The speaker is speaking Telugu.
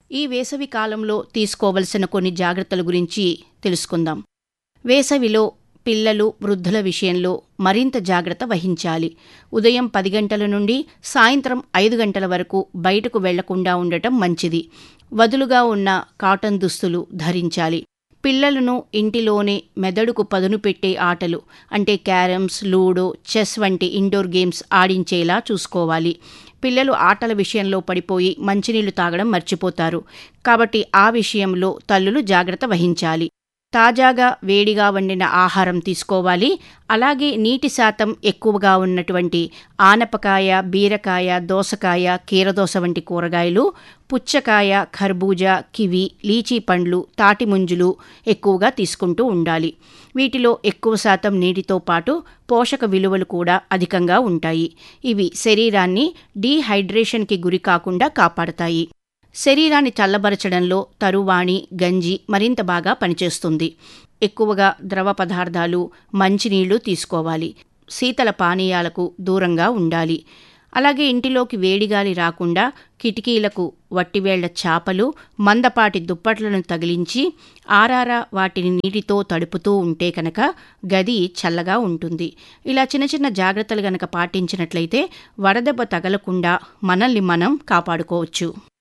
ఈ వేసవి కాలంలో తీసుకోవలసిన కొన్ని జాగ్రత్తల గురించి తెలుసుకుందాం వేసవిలో పిల్లలు వృద్ధుల విషయంలో మరింత జాగ్రత్త వహించాలి ఉదయం పది గంటల నుండి సాయంత్రం ఐదు గంటల వరకు బయటకు వెళ్లకుండా ఉండటం మంచిది వదులుగా ఉన్న కాటన్ దుస్తులు ధరించాలి పిల్లలను ఇంటిలోనే మెదడుకు పదును పెట్టే ఆటలు అంటే క్యారమ్స్ లూడో చెస్ వంటి ఇండోర్ గేమ్స్ ఆడించేలా చూసుకోవాలి పిల్లలు ఆటల విషయంలో పడిపోయి మంచినీళ్లు తాగడం మర్చిపోతారు కాబట్టి ఆ విషయంలో తల్లులు జాగ్రత్త వహించాలి తాజాగా వేడిగా వండిన ఆహారం తీసుకోవాలి అలాగే నీటి శాతం ఎక్కువగా ఉన్నటువంటి ఆనపకాయ బీరకాయ దోసకాయ కీరదోస వంటి కూరగాయలు పుచ్చకాయ ఖర్బూజా కివి లీచీ పండ్లు తాటి ముంజులు ఎక్కువగా తీసుకుంటూ ఉండాలి వీటిలో ఎక్కువ శాతం నీటితో పాటు పోషక విలువలు కూడా అధికంగా ఉంటాయి ఇవి శరీరాన్ని డీహైడ్రేషన్కి గురి కాకుండా కాపాడతాయి శరీరాన్ని చల్లబరచడంలో తరువాణి గంజి మరింత బాగా పనిచేస్తుంది ఎక్కువగా ద్రవ పదార్థాలు మంచినీళ్లు తీసుకోవాలి శీతల పానీయాలకు దూరంగా ఉండాలి అలాగే ఇంటిలోకి వేడిగాలి రాకుండా కిటికీలకు వట్టివేళ్ల చాపలు మందపాటి దుప్పట్లను తగిలించి ఆరారా వాటిని నీటితో తడుపుతూ ఉంటే కనుక గది చల్లగా ఉంటుంది ఇలా చిన్న చిన్న జాగ్రత్తలు గనక పాటించినట్లయితే వడదెబ్బ తగలకుండా మనల్ని మనం కాపాడుకోవచ్చు